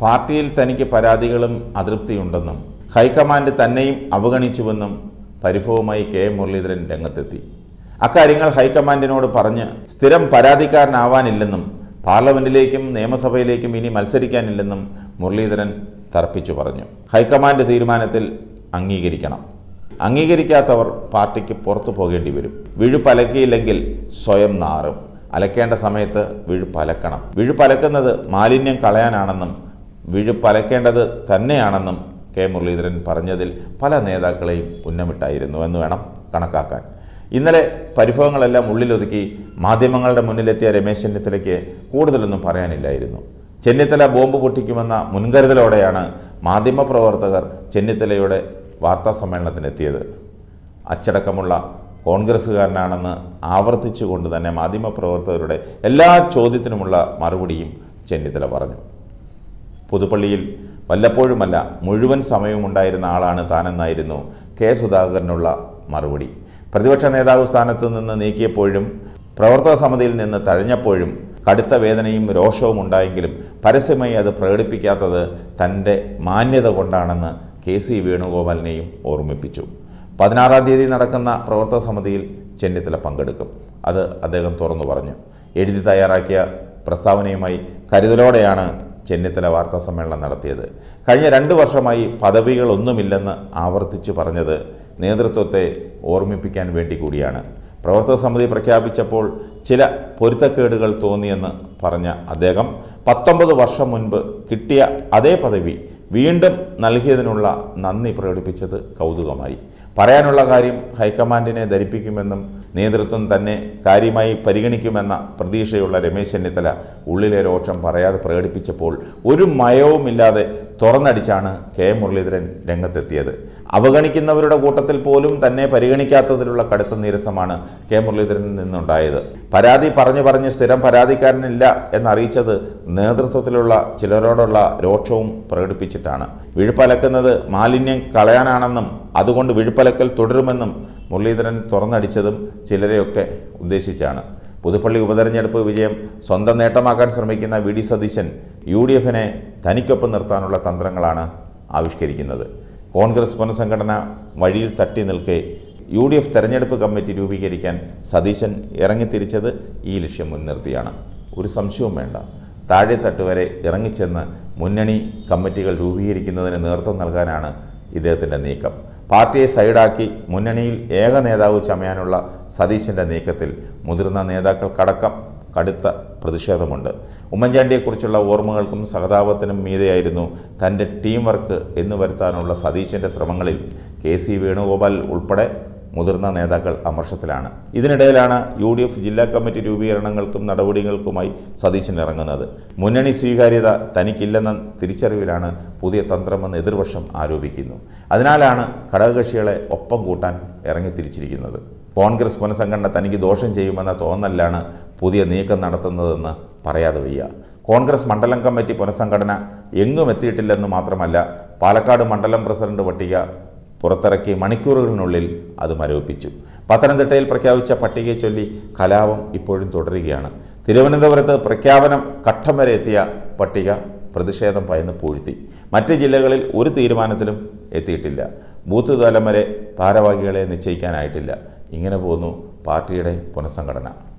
പാർട്ടിയിൽ തനിക്ക് പരാതികളും അതൃപ്തിയുണ്ടെന്നും ഹൈക്കമാൻഡ് തന്നെയും അവഗണിച്ചുവെന്നും പരിഭവമായി കെ മുരളീധരൻ രംഗത്തെത്തി അക്കാര്യങ്ങൾ ഹൈക്കമാൻഡിനോട് പറഞ്ഞ് സ്ഥിരം പരാതിക്കാരനാവാനില്ലെന്നും പാർലമെന്റിലേക്കും നിയമസഭയിലേക്കും ഇനി മത്സരിക്കാനില്ലെന്നും മുരളീധരൻ തർപ്പിച്ചു പറഞ്ഞു ഹൈക്കമാൻഡ് തീരുമാനത്തിൽ അംഗീകരിക്കണം അംഗീകരിക്കാത്തവർ പാർട്ടിക്ക് പുറത്തു പോകേണ്ടി വരും വിഴുപ്പലക്കിയില്ലെങ്കിൽ സ്വയം നാറും അലക്കേണ്ട സമയത്ത് വിഴുപ്പലക്കണം വിഴുപ്പലക്കുന്നത് മാലിന്യം കളയാനാണെന്നും വിഴുപ്പലക്കേണ്ടത് തന്നെയാണെന്നും കെ മുരളീധരൻ പറഞ്ഞതിൽ പല നേതാക്കളെയും ഉന്നമിട്ടായിരുന്നു എന്ന് വേണം കണക്കാക്കാൻ ഇന്നലെ പരിഭവങ്ങളെല്ലാം ഉള്ളിലൊതുക്കി മാധ്യമങ്ങളുടെ മുന്നിലെത്തിയ രമേശ് ചെന്നിത്തലയ്ക്ക് കൂടുതലൊന്നും പറയാനില്ലായിരുന്നു ചെന്നിത്തല ബോംബ് പൊട്ടിക്കുമെന്ന മുൻകരുതലോടെയാണ് മാധ്യമപ്രവർത്തകർ ചെന്നിത്തലയുടെ വാർത്താ സമ്മേളനത്തിനെത്തിയത് അച്ചടക്കമുള്ള കോൺഗ്രസ്സുകാരനാണെന്ന് ആവർത്തിച്ചുകൊണ്ട് തന്നെ മാധ്യമപ്രവർത്തകരുടെ എല്ലാ ചോദ്യത്തിനുമുള്ള മറുപടിയും ചെന്നിത്തല പറഞ്ഞു പുതുപ്പള്ളിയിൽ വല്ലപ്പോഴുമല്ല മുഴുവൻ സമയവും ഉണ്ടായിരുന്ന ആളാണ് താനെന്നായിരുന്നു കെ സുധാകരനുള്ള മറുപടി പ്രതിപക്ഷ നേതാവ് സ്ഥാനത്ത് നിന്ന് നീക്കിയപ്പോഴും പ്രവർത്തക സമിതിയിൽ നിന്ന് തഴഞ്ഞപ്പോഴും കടുത്ത വേദനയും രോഷവും ഉണ്ടായെങ്കിലും പരസ്യമായി അത് പ്രകടിപ്പിക്കാത്തത് തൻ്റെ മാന്യത കൊണ്ടാണെന്ന് കെ സി വേണുഗോപാലിനെയും ഓർമ്മിപ്പിച്ചു പതിനാറാം തീയതി നടക്കുന്ന പ്രവർത്തക സമിതിയിൽ ചെന്നിത്തല പങ്കെടുക്കും അത് അദ്ദേഹം തുറന്നു പറഞ്ഞു എഴുതി തയ്യാറാക്കിയ പ്രസ്താവനയുമായി കരുതലോടെയാണ് ചെന്നിത്തല വാർത്താ സമ്മേളനം നടത്തിയത് കഴിഞ്ഞ രണ്ട് വർഷമായി പദവികളൊന്നുമില്ലെന്ന് ആവർത്തിച്ചു പറഞ്ഞത് നേതൃത്വത്തെ ഓർമ്മിപ്പിക്കാൻ വേണ്ടി കൂടിയാണ് പ്രവർത്തക സമിതി പ്രഖ്യാപിച്ചപ്പോൾ ചില പൊരുത്തക്കേടുകൾ തോന്നിയെന്ന് പറഞ്ഞ അദ്ദേഹം പത്തൊമ്പത് വർഷം മുൻപ് കിട്ടിയ അതേ പദവി വീണ്ടും നൽകിയതിനുള്ള നന്ദി പ്രകടിപ്പിച്ചത് കൗതുകമായി പറയാനുള്ള കാര്യം ഹൈക്കമാൻഡിനെ ധരിപ്പിക്കുമെന്നും നേതൃത്വം തന്നെ കാര്യമായി പരിഗണിക്കുമെന്ന പ്രതീക്ഷയുള്ള രമേശ് ചെന്നിത്തല ഉള്ളിലെ രോഷം പറയാതെ പ്രകടിപ്പിച്ചപ്പോൾ ഒരു മയവുമില്ലാതെ തുറന്നടിച്ചാണ് കെ മുരളീധരൻ രംഗത്തെത്തിയത് അവഗണിക്കുന്നവരുടെ കൂട്ടത്തിൽ പോലും തന്നെ പരിഗണിക്കാത്തതിലുള്ള കടുത്ത നീരസമാണ് കെ മുരളീധരനിൽ നിന്നുണ്ടായത് പരാതി പറഞ്ഞു പറഞ്ഞ് സ്ഥിരം പരാതിക്കാരനില്ല എന്നറിയിച്ചത് നേതൃത്വത്തിലുള്ള ചിലരോടുള്ള രോക്ഷവും പ്രകടിപ്പിച്ചിട്ടാണ് വിഴുപ്പലക്കുന്നത് മാലിന്യം കളയാനാണെന്നും അതുകൊണ്ട് വിഴുപ്പലക്കൽ തുടരുമെന്നും മുരളീധരൻ തുറന്നടിച്ചതും ചിലരെയൊക്കെ ഉദ്ദേശിച്ചാണ് പുതുപ്പള്ളി ഉപതെരഞ്ഞെടുപ്പ് വിജയം സ്വന്തം നേട്ടമാക്കാൻ ശ്രമിക്കുന്ന V D Satheesan U D എഫിനെ തനിക്കൊപ്പം നിർത്താനുള്ള തന്ത്രങ്ങളാണ് ആവിഷ്കരിക്കുന്നത് കോൺഗ്രസ് പുനഃസംഘടന വഴിയിൽ തട്ടി നിൽക്കെ യു ഡി എഫ് തെരഞ്ഞെടുപ്പ് കമ്മിറ്റി രൂപീകരിക്കാൻ സതീശൻ ഇറങ്ങിത്തിരിച്ചത് ഈ ലക്ഷ്യം മുൻനിർത്തിയാണ് ഒരു സംശയവും വേണ്ട താഴെത്തട്ട് വരെ ഇറങ്ങിച്ചെന്ന് മുന്നണി കമ്മിറ്റികൾ രൂപീകരിക്കുന്നതിന് നേതൃത്വം നൽകാനാണ് ഇദ്ദേഹത്തിൻ്റെ നീക്കം പാർട്ടിയെ സൈഡാക്കി മുന്നണിയിൽ ഏക നേതാവ് ചമയാനുള്ള സതീശൻ്റെ നീക്കത്തിൽ മുതിർന്ന നേതാക്കൾക്കടക്കം കടുത്ത പ്രതിഷേധമുണ്ട് ഉമ്മൻചാണ്ടിയെക്കുറിച്ചുള്ള ഓർമ്മകൾക്കും സഹതാപത്തിനും മീതെയായിരുന്നു തൻ്റെ ടീം വർക്ക് എന്ന് വരുത്താനുള്ള സതീശൻ്റെ ശ്രമങ്ങളിൽ കെ സി വേണുഗോപാൽ ഉൾപ്പെടെ മുതിർന്ന നേതാക്കൾ അമർഷത്തിലാണ് ഇതിനിടയിലാണ് യു ഡി എഫ് ജില്ലാ കമ്മിറ്റി രൂപീകരണങ്ങൾക്കും നടപടികൾക്കുമായി സതീശൻ ഇറങ്ങുന്നത് മുന്നണി സ്വീകാര്യത തനിക്കില്ലെന്ന തിരിച്ചറിവിലാണ് പുതിയ തന്ത്രമെന്ന് എതിർപക്ഷം ആരോപിക്കുന്നു അതിനാലാണ് ഘടകകക്ഷികളെ ഒപ്പം കൂട്ടാൻ ഇറങ്ങിത്തിരിച്ചിരിക്കുന്നത് കോൺഗ്രസ് പുനഃസംഘടന തനിക്ക് ദോഷം ചെയ്യുമെന്ന തോന്നലാണ് പുതിയ നീക്കം നടത്തുന്നതെന്ന് പറയാതെ വയ്യ കോൺഗ്രസ് മണ്ഡലം കമ്മിറ്റി പുനഃസംഘടന എങ്ങും എത്തിയിട്ടില്ലെന്ന് മാത്രമല്ല പാലക്കാട് മണ്ഡലം പ്രസിഡന്റ് പട്ടിക പുറത്തിറക്കി മണിക്കൂറുകളിനുള്ളിൽ അത് മരവിപ്പിച്ചു പത്തനംതിട്ടയിൽ പ്രഖ്യാപിച്ച പട്ടികയെ ചൊല്ലി കലാപം ഇപ്പോഴും തുടരുകയാണ് തിരുവനന്തപുരത്ത് പ്രഖ്യാപനം ഘട്ടം വരെ എത്തിയ പട്ടിക പ്രതിഷേധം ഭയന്ന് പൂഴ്ത്തി മറ്റ് ജില്ലകളിൽ ഒരു തീരുമാനത്തിലും എത്തിയിട്ടില്ല ബൂത്ത് തലം വരെ ഭാരവാഹികളെ നിശ്ചയിക്കാനായിട്ടില്ല ഇങ്ങനെ പോകുന്നു പാർട്ടിയുടെ പുനഃസംഘടന